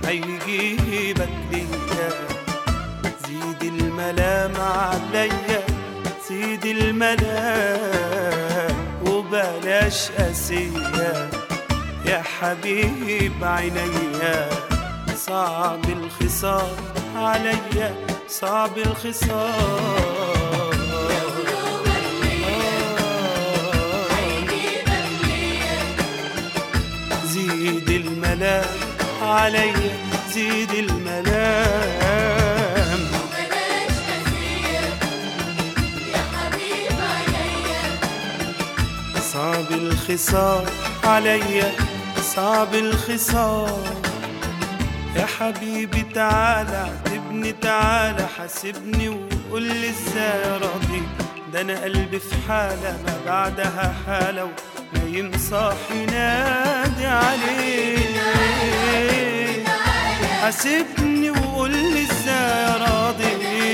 هيجيبك ليا زيد الملام عليا زيد الملام وبلاش قاسية يا حبيب عينيا صعب الخصام عليا صعب الخصام زيد الملام عليا زيد الملام بلاش قاسية يا حبيب عينيا صعب الخصام عليا صعب الخصام يا حبيبي تعالى اعتبني تعالى حاسبني وقول لي ازاي راضي ده انا قلبي في حالة ما بعدها حالة ونايم صاحي نادي عليك حاسبني وقول لي ازاي راضي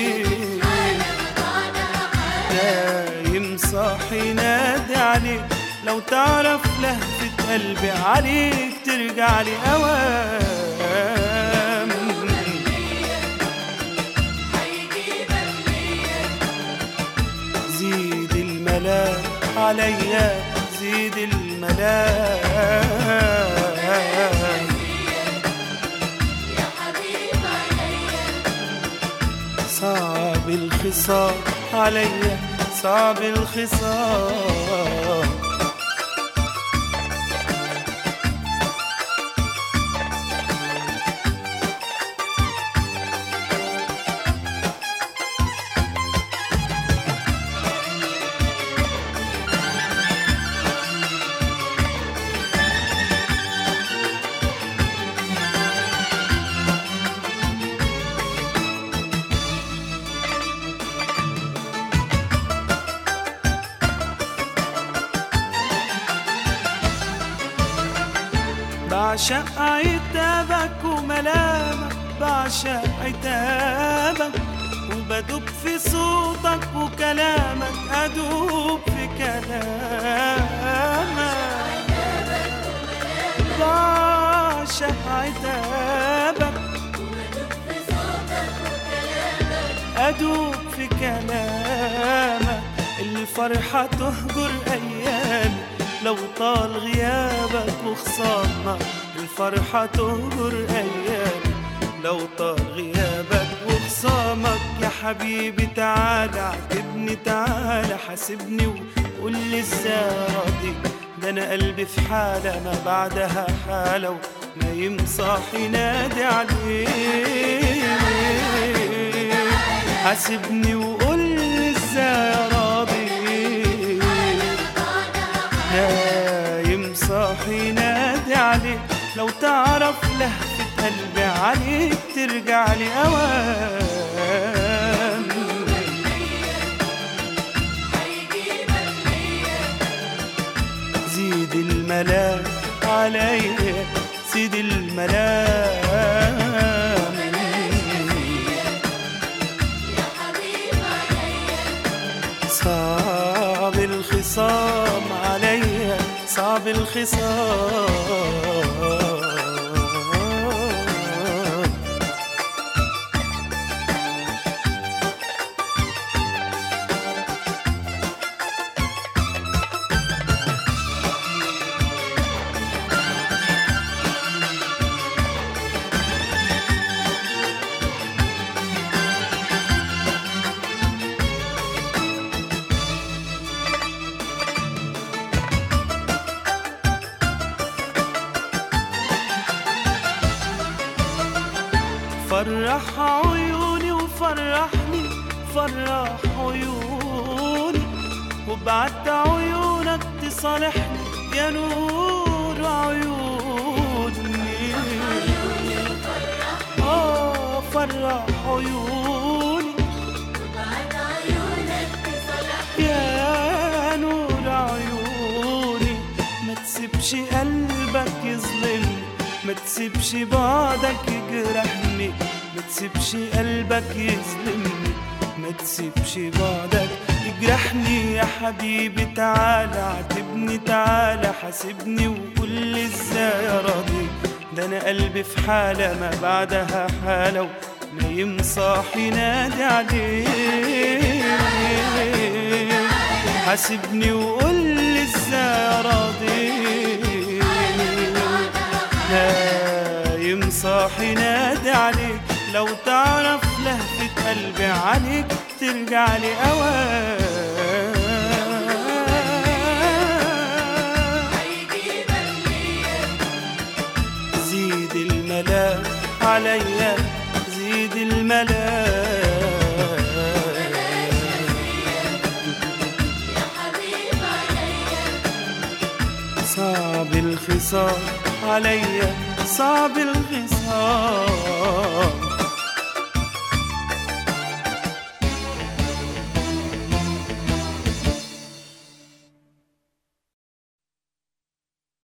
نايم صاحي نادي عليك لو تعرف لهفة قلبي عليك ترجع لي أوام هيجيبك ليا زيد الملام عليا زيد الملام يا حبيب عينيا صعب الخصام عليا صعب الخصام بعشق عتابك وملامك بعشق عتابك وبدوب في صوتك وكلامك أدوب في كلامك بعشق عتابك أدوب في كلامك الفرحة تهجر أيامي لو طال غيابك وخصامك الفرحة تهجر أيامي لو طال غيابك وخصامك يا حبيبي تعالى اعتبني تعالى حاسبني وقول لي ازاي راضي ده انا قلبي في حالة ما بعدها حالة ونايم صاحي نادي عليك حاسبني وقول لي ازاي راضي نايم صاحي نادي عليك لو تعرف لهفة قلبي عليك ترجع لي أوام هيجيبك ليا زيد الملام عليا زيد الملام يا حبيب عينيا صعب الخصام عليا صعب الخصام فرح عيوني وفرحني فرح عيوني وبعد عيونك تصالحني يا نور عيوني اه فرح عيوني بعد عيونك تصلح يا نور عيوني ما تسيبش قلبك يظلمني ما تسيبش بعدك يجرحني ما تسيبش قلبك يظلمني ما تسيبش بعدك يجرحني يا حبيبي تعالى اعتبني تعالى حاسبني وقول لي ازاي راضي ده انا قلبي في حالة ما بعدها حالة نايم صاحي نادي عليك حاسبني وقول لي ازاي راضي نايم صاحي نادي عليك لو تعرف لهفة قلبي عليك ترجع لي أوان هيجيبك ليا زيد الملاك عليا زيد الملاك يا حبيب عينيا صعب الخصام عليا صعب الخصام